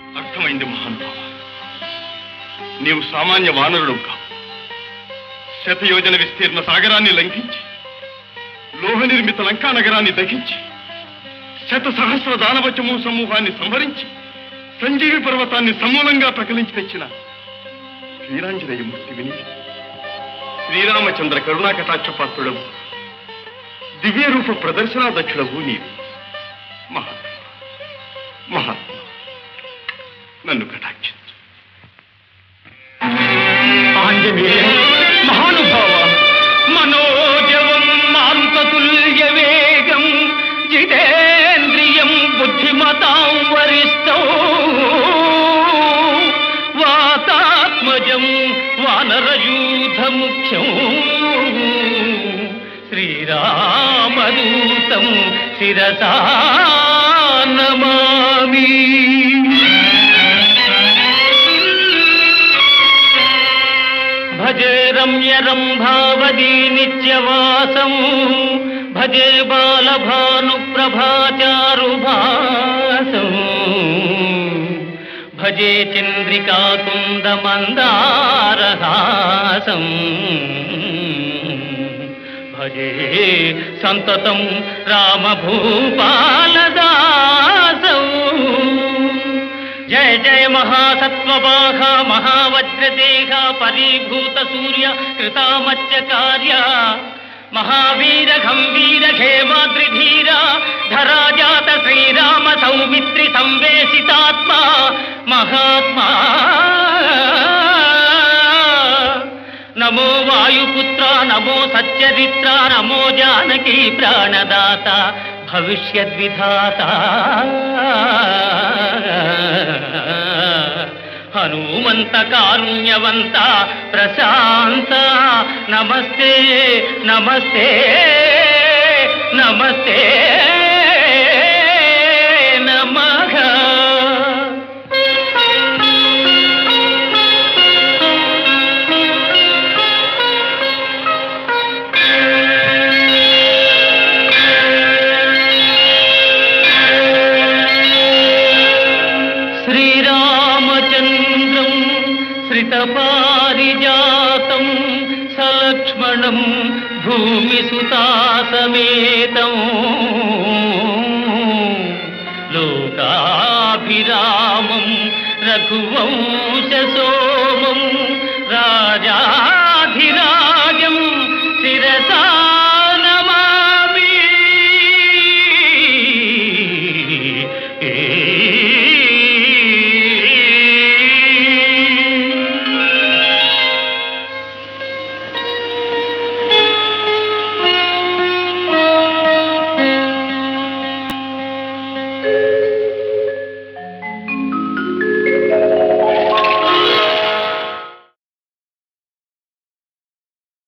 అర్థమైంది మహానుభావ నీవు సామాన్య వానరుడు కావు శతయోజన విస్తీర్ణ సాగరాన్ని లంఘించి లోహ నిర్మిత లంకా నగరాన్ని దహించి శత సహస్ర దానవచము సమూహాన్ని సంహరించి సంజీవి పర్వతాన్ని సమూలంగా ప్రకలించి తెచ్చిన శ్రీరాంజనేయ మూర్తి విని శ్రీరామచంద్ర కరుణా కటాక్షపాత్రుడవు దివ్య రూప ప్రదర్శనా దక్షుడవు నీవు మహాత్మ మహాత్మ నన్ను కటాక్షించు ఆంజనేయ మహానుభావ మనోజవం మాంతతుల్య వేగం జితేంద్రియం బుద్ధిమతాం వరిష్టం వాతాత్మజం వానరయూథ ముఖ్యం శ్రీరామదూతం శిరసా నమామి భజే రమ్య రంభావదీ నిత్యవాసం భజే బాలభాను ప్రభాచారు భాసం భజే చంద్రికాకుంద మందారహాసం భజే సంతతం రామభూపాలదాసం జయ జయ మహాసత్వవాహ మహావజ్రదేహ పరీభూత సూర్య కృతామత్య కార్య మహావీర గంభీర ఖేమాద్రిధీర ధరాజాత శ్రీరామ సౌమిత్రి సంవేశితాత్మ మహాత్మా నమో వాయుపుత్ర నమో సత్యరిత్ర నమో జానకీ ప్రాణదాత భవిష్యద్విధాత హనుమంత కారుణ్యవంత ప్రశాంత నమస్తే నమస్తే నమస్తే నమః శ్రీరామచంద్రం శ్రితపారిజాతం సలక్ష్మణం భూమిసుతాసమేతం లోకాభిరామం రఘువంశసోమం రాజాధిరా